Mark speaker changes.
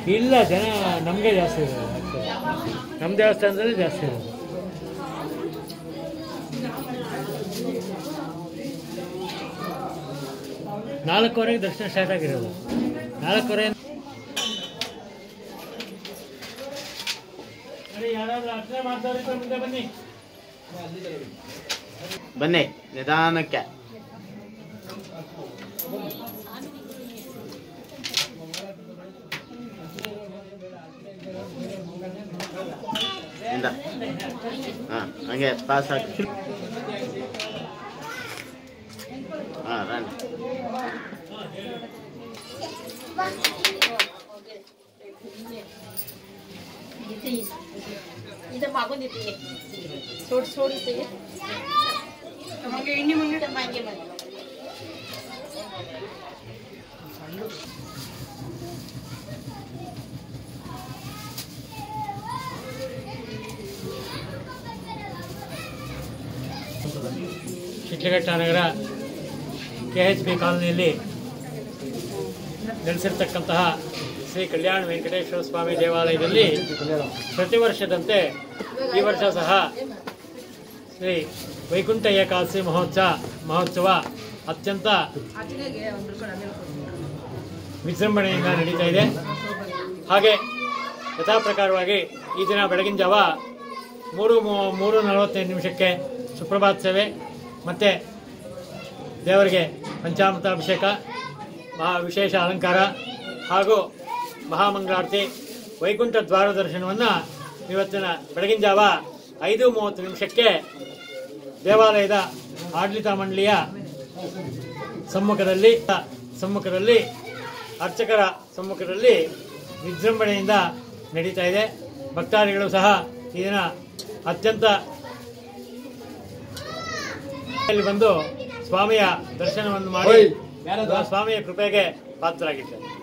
Speaker 1: ಇಲ್ಲ ಜನ ನಮಗೆ ಜಾಸ್ತಿ ಇರೋದು actually. ನಮ್ಮ ದೇವಸ್ಥಾನದಲ್ಲಿ ಜಾಸ್ತಿ ಇರೋದು ನಾಲ್ಕುವರೆಗೆ ದರ್ಶನ ಸ್ಟಾರ್ಟ್ ಆಗಿರೋದು ನಾಲ್ಕುವರೆ ಯಾರಾದ್ರೂ ಅರ್ಚನೆ ಮಾಡ್ದವ್ರಿದ್ರೆ ಮುಂದೆ ಬನ್ನಿ
Speaker 2: ಬನ್ನಿ ನಿಧಾನಕ್ಕೆ ಇಂದ ಹಾ ಹಂಗೆ ಪಾಸ್ ಹಾಕಿ ಹಾ ರನ್
Speaker 3: इथं मागून येते सोड सोड इथे मग इंडी मग मागे मध्ये
Speaker 1: ಶಿಡ್ಲಘಟ್ಟ ನಗರ ಕೆ ಎಚ್ ಬಿ ಕಾಲನಿಯಲ್ಲಿ ನೆಲೆಸಿರ್ತಕ್ಕಂತಹ ಶ್ರೀ ಕಲ್ಯಾಣ ವೆಂಕಟೇಶ್ವರ ಸ್ವಾಮಿ ದೇವಾಲಯದಲ್ಲಿ ಪ್ರತಿ ವರ್ಷದಂತೆ ಈ ವರ್ಷ ಸಹ ಶ್ರೀ ವೈಕುಂಠ ಏಕಾದಶಿ ಮಹೋತ್ಸವ ಮಹೋತ್ಸವ ಅತ್ಯಂತ ವಿಜೃಂಭಣೆಯಿಂದ ನಡೀತಾ ಇದೆ ಹಾಗೆ ಯಥಾ ಪ್ರಕಾರವಾಗಿ ಈ ದಿನ ಬೆಳಗಿನ ಜಾವ ಮೂರು ಮೂ- ಮೂರು ನಲವತ್ತೈದು ನಿಮಿಷಕ್ಕೆ ಸುಪ್ರಭಾತ್ ಸೇವೆ ಮತ್ತು ದೇವರಿಗೆ ಪಂಚಾಮೃತ ಅಭಿಷೇಕ ಮಹಾ ವಿಶೇಷ ಅಲಂಕಾರ ಹಾಗೂ ಮಹಾಮಂಗಳಾರತಿ ವೈಕುಂಠ ದ್ವಾರ ದರ್ಶನವನ್ನು ಇವತ್ತಿನ ಬೆಳಗಿನ ಜಾವ ಐದು ಮೂವತ್ತು ನಿಮಿಷಕ್ಕೆ ದೇವಾಲಯದ ಆಡಳಿತ ಮಂಡಳಿಯ ಸಮ್ಮುಖದಲ್ಲಿ ಸಮ್ಮುಖದಲ್ಲಿ ಅರ್ಚಕರ ಸಮ್ಮುಖದಲ್ಲಿ ವಿಜೃಂಭಣೆಯಿಂದ ನಡೀತಾ ಇದೆ ಭಕ್ತಾದಿಗಳು ಸಹ ಈ ದಿನ ಅತ್ಯಂತ ಇಲ್ಲಿ ಬಂದು ಸ್ವಾಮಿಯ ದರ್ಶನವನ್ನು ಮಾಡಿ ಸ್ವಾಮಿಯ ಕೃಪೆಗೆ ಪಾತ್ರರಾಗಿದ್ದಾರೆ